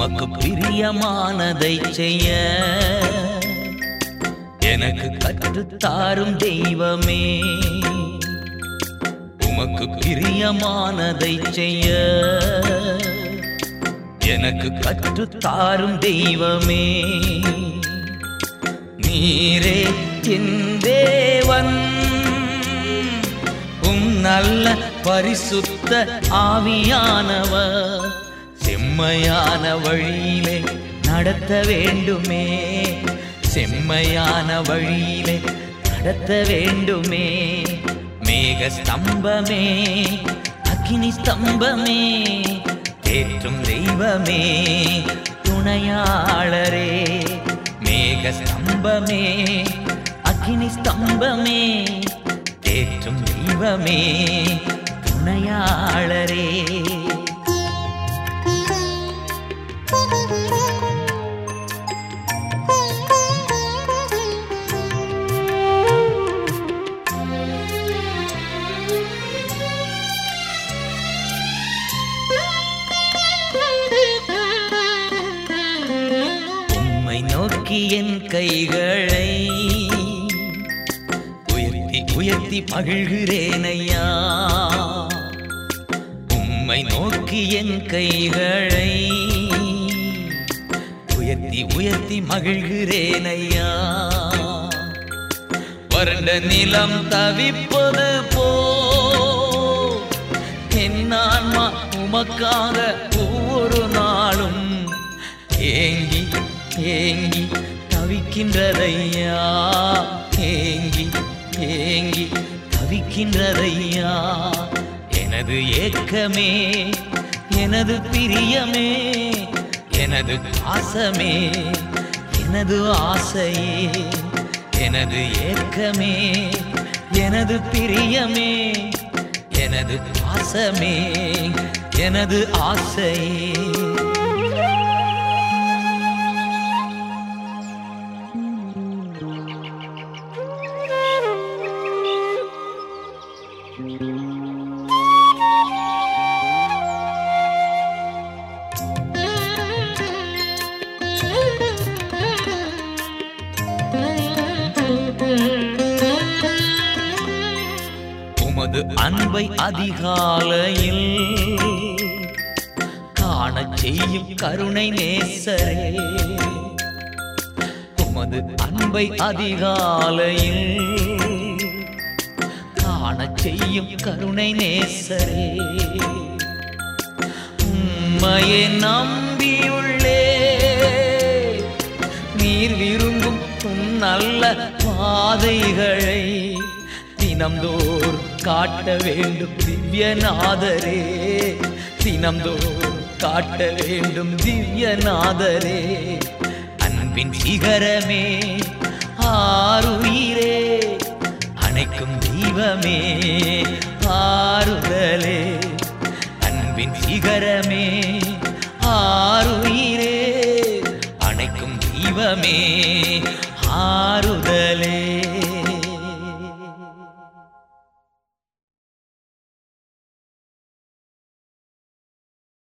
உமக்கு பிரியமானதை செய்ய எனக்கு கற்றுத்தாரும் தெய்வமே உமக்கு பிரியமானதை செய்ய எனக்கு கற்றுத்தாரும் தெய்வமே நீரே என் தேவன் உம் நல்ல பரிசுத்த ஆவியானவர் செம்மையான வழியிலே நடத்த வேண்டுமே செம்மையான வழியிலே நடத்த வேண்டுமே மேக ஸ்தம்பமே அக்னி ஸ்தம்பமே ஏற்றும் தெய்வமே துணையாளரே மேக ஸ்தம்பமே அக்னி ஸ்தம்பமே ஏற்றும் தெய்வமே துணையாளரே உம்மை நோக்கி என் கைகளை உயர்த்தி உயர்த்தி மகிழ்கிறேன் ஐயா உம்மை நோக்கி என் கைகளை உயர்த்தி உயர்த்தி மகிழ்கிறேன் ஐயா வறண்ட நிலம் தவிப்பது போ என் ஆன்மா உமக்காக ஒவ்வொரு நாளும் ஏங்கி ஏங்கி தவிக்கின்றதையா ஏங்கி ஏங்கி தவிக்கின்றதையா எனது ஏக்கமே எனது பிரியமே எனது பாசமே எனது ஆசையே எனது ஏக்கமே எனது பிரியமே எனது பாசமே எனது ஆசையே உமது அன்பை அதிகாலையில் காணச் செய்யும் கருணை நேசரே உமது அன்பை அதிகாலையில் காணச் செய்யும் கருணை நேசரே உம்மையே நம்பியுள்ளே நீர் விரும்பும் உம் நல்ல பாதைகளை தினம்தோறும் காட்ட வேண்டும் திவ்யநாதரே தினம்தோறும் காட்ட வேண்டும் திவ்யநாதரே அன்பின் சிகரமே ஆறுயிரே அணைக்கும் தெய்வமே ஆறுதலே அன்பின் சிகரமே ஆறுயிரே அணைக்கும் தெய்வமே